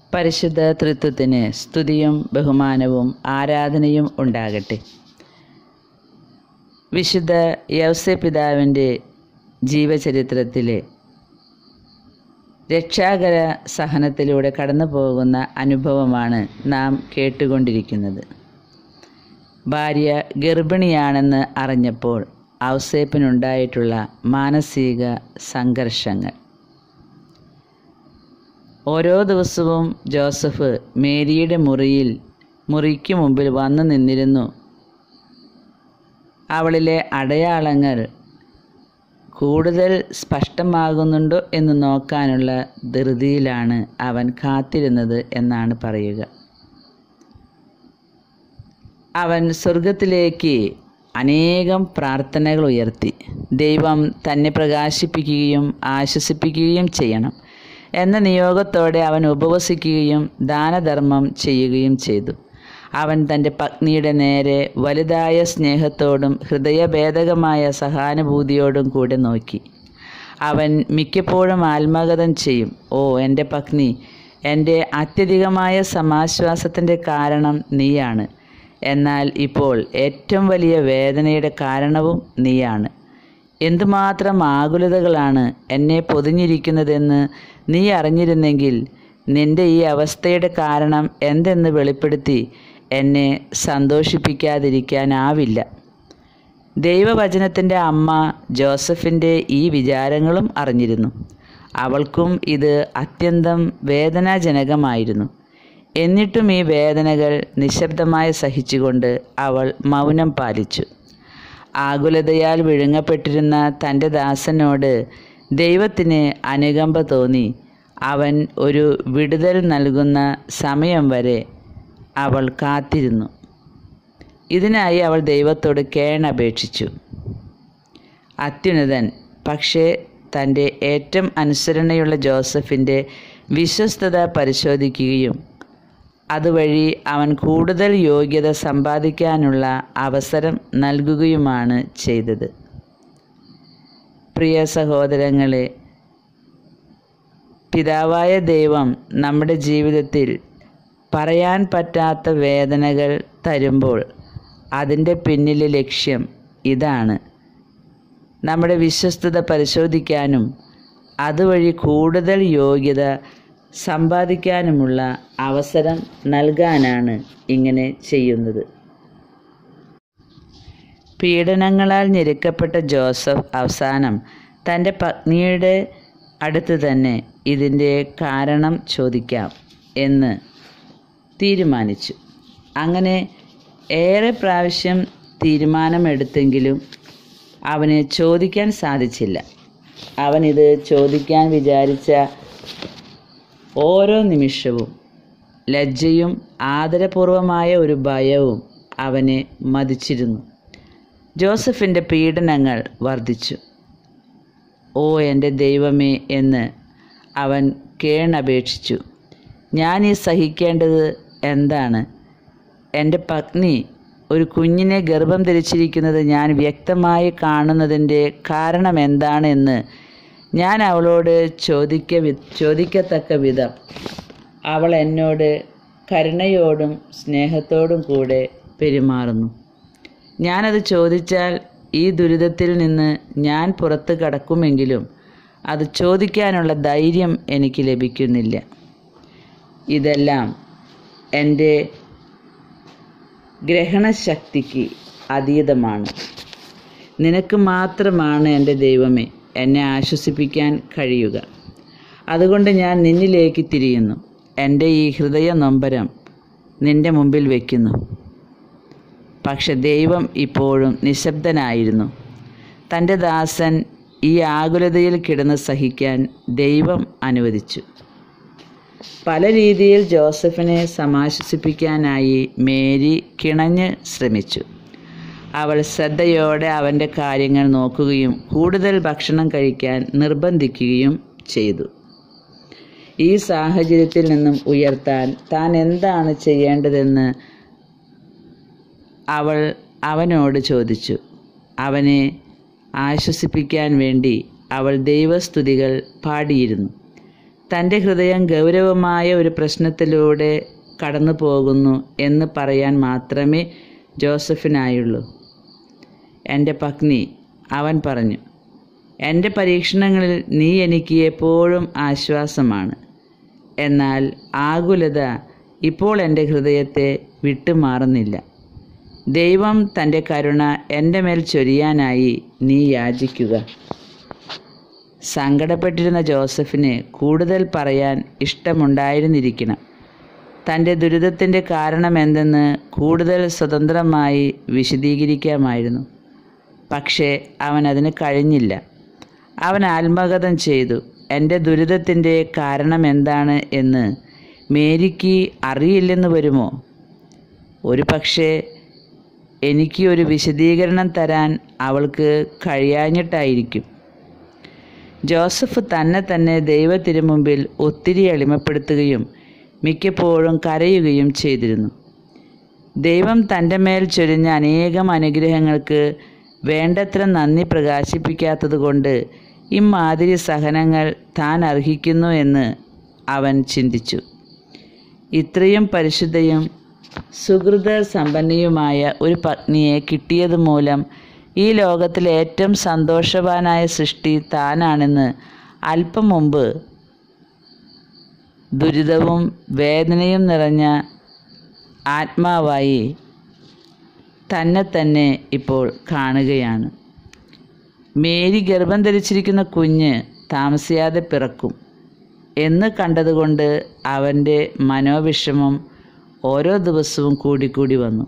പരിശുദ്ധ തൃത്വത്തിന് സ്തുതിയും ബഹുമാനവും ആരാധനയും ഉണ്ടാകട്ടെ വിശുദ്ധ യവസ പിതാവിൻ്റെ ജീവചരിത്രത്തിലെ രക്ഷാകര സഹനത്തിലൂടെ കടന്നു പോകുന്ന അനുഭവമാണ് നാം കേട്ടുകൊണ്ടിരിക്കുന്നത് ഭാര്യ ഗർഭിണിയാണെന്ന് അറിഞ്ഞപ്പോൾ ഔസേപ്പിനുണ്ടായിട്ടുള്ള മാനസിക സംഘർഷങ്ങൾ ഓരോ ദിവസവും ജോസഫ് മേരിയുടെ മുറിയിൽ മുറിക്ക് മുമ്പിൽ വന്നു നിന്നിരുന്നു അവളിലെ അടയാളങ്ങൾ കൂടുതൽ സ്പഷ്ടമാകുന്നുണ്ടോ എന്ന് നോക്കാനുള്ള ധൃതിയിലാണ് അവൻ കാത്തിരുന്നത് എന്നാണ് പറയുക അവൻ സ്വർഗത്തിലേക്ക് അനേകം പ്രാർത്ഥനകൾ ഉയർത്തി ദൈവം തന്നെ പ്രകാശിപ്പിക്കുകയും ആശ്വസിപ്പിക്കുകയും ചെയ്യണം എന്ന നിയോഗത്തോടെ അവൻ ഉപവസിക്കുകയും ദാനധർമ്മം ചെയ്യുകയും ചെയ്തു അവൻ തൻ്റെ പത്നിയുടെ നേരെ വലുതായ സ്നേഹത്തോടും ഹൃദയഭേദകമായ സഹാനുഭൂതിയോടും കൂടെ നോക്കി അവൻ മിക്കപ്പോഴും ആത്മഗതം ചെയ്യും ഓ എൻ്റെ പത്നി എൻ്റെ അത്യധികമായ സമാശ്വാസത്തിൻ്റെ കാരണം നീയാണ് എന്നാൽ ഇപ്പോൾ ഏറ്റവും വലിയ വേദനയുടെ കാരണവും നീയാണ് എന്തുമാത്രം ആകുലതകളാണ് എന്നെ പൊതിഞ്ഞിരിക്കുന്നതെന്ന് നീ അറിഞ്ഞിരുന്നെങ്കിൽ നിന്റെ ഈ അവസ്ഥയുടെ കാരണം എന്തെന്ന് വെളിപ്പെടുത്തി എന്നെ സന്തോഷിപ്പിക്കാതിരിക്കാനാവില്ല ദൈവവചനത്തിൻ്റെ അമ്മ ജോസഫിൻ്റെ ഈ വിചാരങ്ങളും അറിഞ്ഞിരുന്നു അവൾക്കും ഇത് അത്യന്തം വേദനാജനകമായിരുന്നു എന്നിട്ടും ഈ വേദനകൾ നിശബ്ദമായി സഹിച്ചുകൊണ്ട് അവൾ മൗനം പാലിച്ചു ആകുലതയാൽ വിഴുങ്ങപ്പെട്ടിരുന്ന തൻ്റെ ദാസനോട് ദൈവത്തിന് അനുകമ്പ തോന്നി അവൻ ഒരു വിടുതൽ നൽകുന്ന സമയം വരെ അവൾ കാത്തിരുന്നു ഇതിനായി അവൾ ദൈവത്തോട് കേണപേക്ഷിച്ചു അത്യുന്നതൻ പക്ഷേ തൻ്റെ ഏറ്റവും അനുസരണയുള്ള ജോസഫിൻ്റെ വിശ്വസ്തത പരിശോധിക്കുകയും അതുവഴി അവൻ കൂടുതൽ യോഗ്യത സമ്പാദിക്കാനുള്ള അവസരം നൽകുകയുമാണ് ചെയ്തത് പ്രിയ സഹോദരങ്ങളെ പിതാവായ ദൈവം നമ്മുടെ ജീവിതത്തിൽ പറയാൻ പറ്റാത്ത വേദനകൾ തരുമ്പോൾ അതിൻ്റെ പിന്നിലെ ലക്ഷ്യം ഇതാണ് നമ്മുടെ വിശ്വസ്തത പരിശോധിക്കാനും അതുവഴി കൂടുതൽ യോഗ്യത സമ്പാദിക്കാനുമുള്ള അവസരം നൽകാനാണ് ഇങ്ങനെ ചെയ്യുന്നത് പീഡനങ്ങളാൽ ഞെരുക്കപ്പെട്ട ജോസഫ് അവസാനം തൻ്റെ പത്നിയുടെ അടുത്ത് തന്നെ ഇതിൻ്റെ കാരണം ചോദിക്കാം എന്ന് തീരുമാനിച്ചു അങ്ങനെ ഏറെ പ്രാവശ്യം തീരുമാനമെടുത്തെങ്കിലും അവന് ചോദിക്കാൻ സാധിച്ചില്ല അവനിത് ചോദിക്കാൻ വിചാരിച്ച ഓരോ നിമിഷവും ലജ്ജയും ആദരപൂർവമായ ഒരു ഭയവും അവനെ മതിച്ചിരുന്നു ജോസഫിൻ്റെ പീഡനങ്ങൾ വർദ്ധിച്ചു ഓ എൻ്റെ ദൈവമേ എന്ന് അവൻ കേണപേക്ഷിച്ചു ഞാൻ ഈ സഹിക്കേണ്ടത് എന്താണ് എൻ്റെ പത്നി ഒരു കുഞ്ഞിനെ ഗർഭം ധരിച്ചിരിക്കുന്നത് ഞാൻ വ്യക്തമായി കാണുന്നതിൻ്റെ കാരണം എന്താണെന്ന് ഞാൻ അവളോട് ചോദിക്ക വി ചോദിക്കത്തക്ക വിധം അവൾ എന്നോട് കരുണയോടും സ്നേഹത്തോടും കൂടെ പെരുമാറുന്നു ഞാനത് ചോദിച്ചാൽ ഈ ദുരിതത്തിൽ നിന്ന് ഞാൻ പുറത്ത് കടക്കുമെങ്കിലും അത് ചോദിക്കാനുള്ള ധൈര്യം എനിക്ക് ലഭിക്കുന്നില്ല ഇതെല്ലാം എൻ്റെ ഗ്രഹണശക്തിക്ക് അതീതമാണ് നിനക്ക് മാത്രമാണ് എൻ്റെ ദൈവമേ എന്നെ ആശ്വസിപ്പിക്കാൻ കഴിയുക അതുകൊണ്ട് ഞാൻ നിന്നിലേക്ക് തിരിയുന്നു എൻ്റെ ഈ ഹൃദയ നൊമ്പരം നിൻ്റെ മുമ്പിൽ വയ്ക്കുന്നു പക്ഷെ ദൈവം ഇപ്പോഴും നിശബ്ദനായിരുന്നു തൻ്റെ ദാസൻ ഈ ആകുലതയിൽ കിടന്ന് സഹിക്കാൻ ദൈവം അനുവദിച്ചു പല രീതിയിൽ ജോസഫിനെ സമാശ്വസിപ്പിക്കാനായി മേരി കിണഞ്ഞ് ശ്രമിച്ചു അവൾ ശ്രദ്ധയോടെ അവൻ്റെ കാര്യങ്ങൾ നോക്കുകയും കൂടുതൽ ഭക്ഷണം കഴിക്കാൻ നിർബന്ധിക്കുകയും ചെയ്തു ഈ സാഹചര്യത്തിൽ നിന്നും ഉയർത്താൻ താൻ എന്താണ് ചെയ്യേണ്ടതെന്ന് അവൾ അവനോട് ചോദിച്ചു അവനെ ആശ്വസിപ്പിക്കാൻ വേണ്ടി അവൾ ദൈവസ്തുതികൾ പാടിയിരുന്നു തൻ്റെ ഹൃദയം ഗൗരവമായ ഒരു പ്രശ്നത്തിലൂടെ കടന്നു പോകുന്നു എന്ന് പറയാൻ മാത്രമേ ജോസഫിനായുള്ളൂ എൻ്റെ പത്നി അവൻ പറഞ്ഞു എൻ്റെ പരീക്ഷണങ്ങളിൽ നീ എനിക്ക് എപ്പോഴും ആശ്വാസമാണ് എന്നാൽ ആകുലത ഇപ്പോൾ എൻ്റെ ഹൃദയത്തെ വിട്ടുമാറുന്നില്ല ദൈവം തൻ്റെ കരുണ എൻ്റെ മേൽ ചൊരിയാനായി നീ യാചിക്കുക സങ്കടപ്പെട്ടിരുന്ന ജോസഫിന് കൂടുതൽ പറയാൻ ഇഷ്ടമുണ്ടായിരുന്നിരിക്കണം തൻ്റെ ദുരിതത്തിൻ്റെ കാരണമെന്തെന്ന് കൂടുതൽ സ്വതന്ത്രമായി വിശദീകരിക്കാമായിരുന്നു പക്ഷേ അവൻ അതിന് കഴിഞ്ഞില്ല അവൻ ആത്മഗതം ചെയ്തു എൻ്റെ ദുരിതത്തിൻ്റെ കാരണം എന്താണ് എന്ന് മേരിക്ക് അറിയില്ലെന്ന് വരുമോ ഒരു പക്ഷേ എനിക്ക് ഒരു വിശദീകരണം തരാൻ അവൾക്ക് കഴിയാഞ്ഞിട്ടായിരിക്കും ജോസഫ് തന്നെ തന്നെ ദൈവത്തിനു മുമ്പിൽ ഒത്തിരി എളിമപ്പെടുത്തുകയും മിക്കപ്പോഴും കരയുകയും ചെയ്തിരുന്നു ദൈവം തൻ്റെ മേൽ ചൊരിഞ്ഞ അനേകം അനുഗ്രഹങ്ങൾക്ക് വേണ്ടത്ര നന്ദി പ്രകാശിപ്പിക്കാത്തതുകൊണ്ട് ഇമാതിരി സഹനങ്ങൾ താൻ അർഹിക്കുന്നു എന്ന് അവൻ ചിന്തിച്ചു ഇത്രയും പരിശുദ്ധയും സുഹൃത സമ്പന്നയുമായ ഒരു പത്നിയെ കിട്ടിയത് മൂലം ഈ ലോകത്തിലെ ഏറ്റവും സന്തോഷവാനായ സൃഷ്ടി താനാണെന്ന് അല്പം മുമ്പ് ദുരിതവും വേദനയും നിറഞ്ഞ ആത്മാവായി തന്നെ തന്നെ ഇപ്പോൾ കാണുകയാണ് മേരി ഗർഭം ധരിച്ചിരിക്കുന്ന കുഞ്ഞ് താമസിയാതെ പിറക്കും എന്ന് കണ്ടതുകൊണ്ട് അവൻ്റെ മനോവിഷമം ഓരോ ദിവസവും കൂടിക്കൂടി വന്നു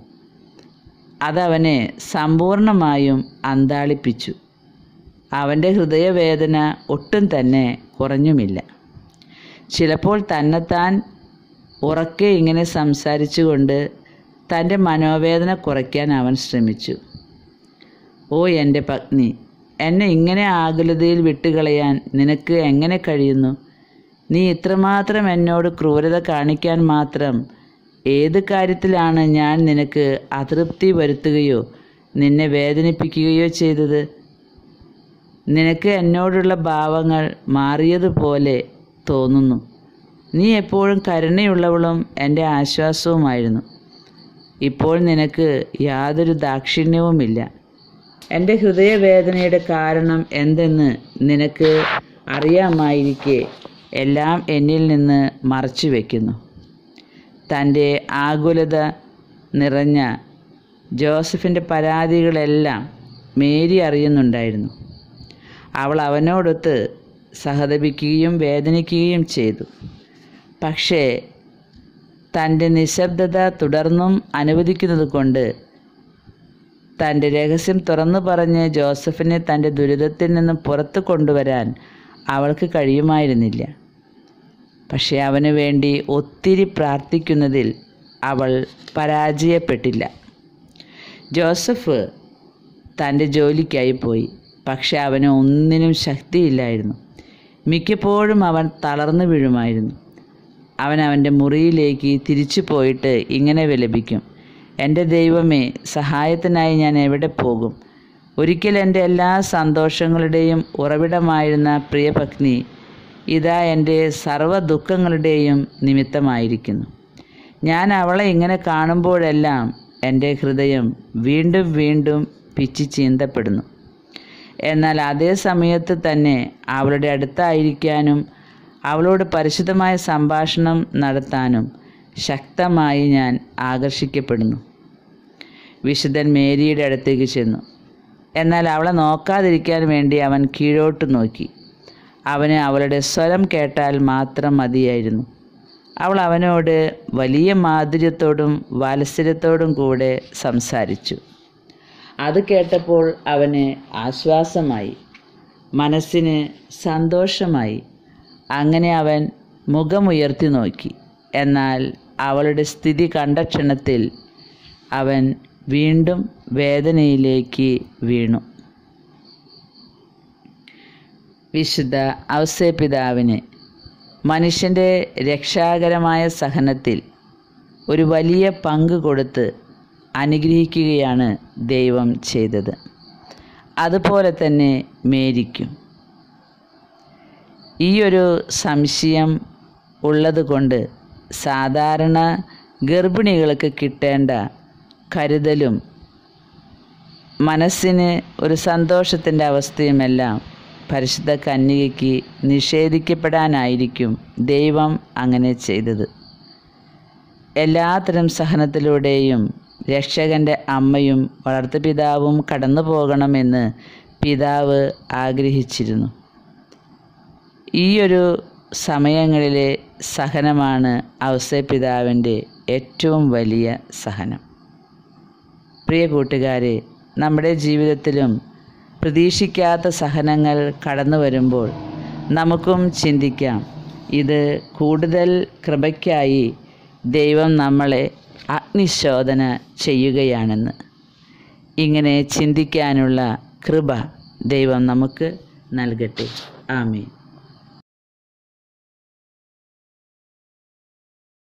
അതവനെ സമ്പൂർണമായും അന്താളിപ്പിച്ചു അവൻ്റെ ഹൃദയവേദന ഒട്ടും തന്നെ കുറഞ്ഞുമില്ല ചിലപ്പോൾ തന്നെത്താൻ ഉറക്കെ ഇങ്ങനെ സംസാരിച്ചുകൊണ്ട് തൻ്റെ മനോവേദന കുറയ്ക്കാൻ അവൻ ശ്രമിച്ചു ഓ എൻ്റെ പത്നി എന്നെ ഇങ്ങനെ ആകുലതയിൽ വിട്ടുകളയാൻ നിനക്ക് എങ്ങനെ കഴിയുന്നു നീ ഇത്രമാത്രം എന്നോട് ക്രൂരത കാണിക്കാൻ മാത്രം ഏത് കാര്യത്തിലാണ് ഞാൻ നിനക്ക് അതൃപ്തി വരുത്തുകയോ നിന്നെ വേദനിപ്പിക്കുകയോ ചെയ്തത് നിനക്ക് എന്നോടുള്ള ഭാവങ്ങൾ മാറിയതുപോലെ തോന്നുന്നു നീ എപ്പോഴും കരുണയുള്ളവളും എൻ്റെ ആശ്വാസവുമായിരുന്നു ഇപ്പോൾ നിനക്ക് യാതൊരു ദാക്ഷിണ്യവുമില്ല എൻ്റെ ഹൃദയവേദനയുടെ കാരണം എന്തെന്ന് നിനക്ക് അറിയാമായിരിക്കെ എല്ലാം എന്നിൽ നിന്ന് മറച്ചു വയ്ക്കുന്നു തൻ്റെ ആകുലത നിറഞ്ഞ ജോസഫിൻ്റെ പരാതികളെല്ലാം മേരി അറിയുന്നുണ്ടായിരുന്നു അവൾ അവനോടൊത്ത് സഹതപിക്കുകയും വേദനിക്കുകയും ചെയ്തു പക്ഷേ തൻ്റെ നിശബ്ദത തുടർന്നും അനുവദിക്കുന്നത് കൊണ്ട് തൻ്റെ രഹസ്യം തുറന്നു പറഞ്ഞ് ജോസഫിനെ തൻ്റെ ദുരിതത്തിൽ നിന്നും പുറത്തു കൊണ്ടുവരാൻ അവൾക്ക് കഴിയുമായിരുന്നില്ല പക്ഷേ അവന് വേണ്ടി ഒത്തിരി പ്രാർത്ഥിക്കുന്നതിൽ അവൾ പരാജയപ്പെട്ടില്ല ജോസഫ് തൻ്റെ ജോലിക്കായി പോയി പക്ഷെ അവന് ഒന്നിനും ശക്തിയില്ലായിരുന്നു മിക്കപ്പോഴും അവൻ തളർന്നു വീഴുമായിരുന്നു അവൻ അവൻ്റെ മുറിയിലേക്ക് തിരിച്ചു പോയിട്ട് ഇങ്ങനെ വിലപിക്കും എൻ്റെ ദൈവമേ സഹായത്തിനായി ഞാൻ എവിടെ പോകും ഒരിക്കൽ എൻ്റെ എല്ലാ സന്തോഷങ്ങളുടെയും ഉറവിടമായിരുന്ന പ്രിയപത്നി ഇതാ എൻ്റെ സർവ്വ ദുഃഖങ്ങളുടെയും നിമിത്തമായിരിക്കുന്നു ഞാൻ അവളെ ഇങ്ങനെ കാണുമ്പോഴെല്ലാം എൻ്റെ ഹൃദയം വീണ്ടും വീണ്ടും പിച്ചി ചീന്തപ്പെടുന്നു എന്നാൽ അതേ സമയത്ത് തന്നെ അവളുടെ അടുത്തായിരിക്കാനും അവളോട് പരിശുദ്ധമായ സംഭാഷണം നടത്താനും ശക്തമായി ഞാൻ ആകർഷിക്കപ്പെടുന്നു വിശുദ്ധൻ മേരിയുടെ അടുത്തേക്ക് ചെന്നു എന്നാൽ അവളെ നോക്കാതിരിക്കാൻ വേണ്ടി അവൻ കീഴോട്ട് നോക്കി അവന് അവളുടെ സ്വരം കേട്ടാൽ മാത്രം മതിയായിരുന്നു അവൾ അവനോട് വലിയ മാധുര്യത്തോടും വാത്സല്യത്തോടും കൂടെ സംസാരിച്ചു അത് കേട്ടപ്പോൾ അവന് ആശ്വാസമായി മനസ്സിന് സന്തോഷമായി അങ്ങനെ അവൻ മുഖമുയർത്തി നോക്കി എന്നാൽ അവളുടെ സ്ഥിതി കണ്ട ക്ഷണത്തിൽ അവൻ വീണ്ടും വേദനയിലേക്ക് വീണു വിശുദ്ധ ഔസേപിതാവിന് മനുഷ്യൻ്റെ രക്ഷാകരമായ സഹനത്തിൽ ഒരു വലിയ പങ്ക് കൊടുത്ത് അനുഗ്രഹിക്കുകയാണ് ദൈവം ചെയ്തത് അതുപോലെ തന്നെ മേരിക്കും ഈ ഒരു സംശയം ഉള്ളതുകൊണ്ട് സാധാരണ ഗർഭിണികൾക്ക് കിട്ടേണ്ട കരുതലും മനസ്സിന് ഒരു സന്തോഷത്തിൻ്റെ അവസ്ഥയുമെല്ലാം പരിശുദ്ധ കന്യകയ്ക്ക് നിഷേധിക്കപ്പെടാനായിരിക്കും ദൈവം അങ്ങനെ ചെയ്തത് എല്ലാത്തരം സഹനത്തിലൂടെയും രക്ഷകൻ്റെ അമ്മയും വളർത്തുപിതാവും കടന്നു പോകണമെന്ന് പിതാവ് ആഗ്രഹിച്ചിരുന്നു ഈ ഒരു സമയങ്ങളിലെ സഹനമാണ് ഔസേപിതാവിൻ്റെ ഏറ്റവും വലിയ സഹനം പ്രിയ കൂട്ടുകാരെ നമ്മുടെ ജീവിതത്തിലും പ്രതീക്ഷിക്കാത്ത സഹനങ്ങൾ കടന്നു വരുമ്പോൾ നമുക്കും ചിന്തിക്കാം ഇത് കൂടുതൽ കൃപയ്ക്കായി ദൈവം നമ്മളെ അഗ്നിശോധന ചെയ്യുകയാണെന്ന് ഇങ്ങനെ ചിന്തിക്കാനുള്ള കൃപ ദൈവം നമുക്ക് നൽകട്ടെ ആമീൻ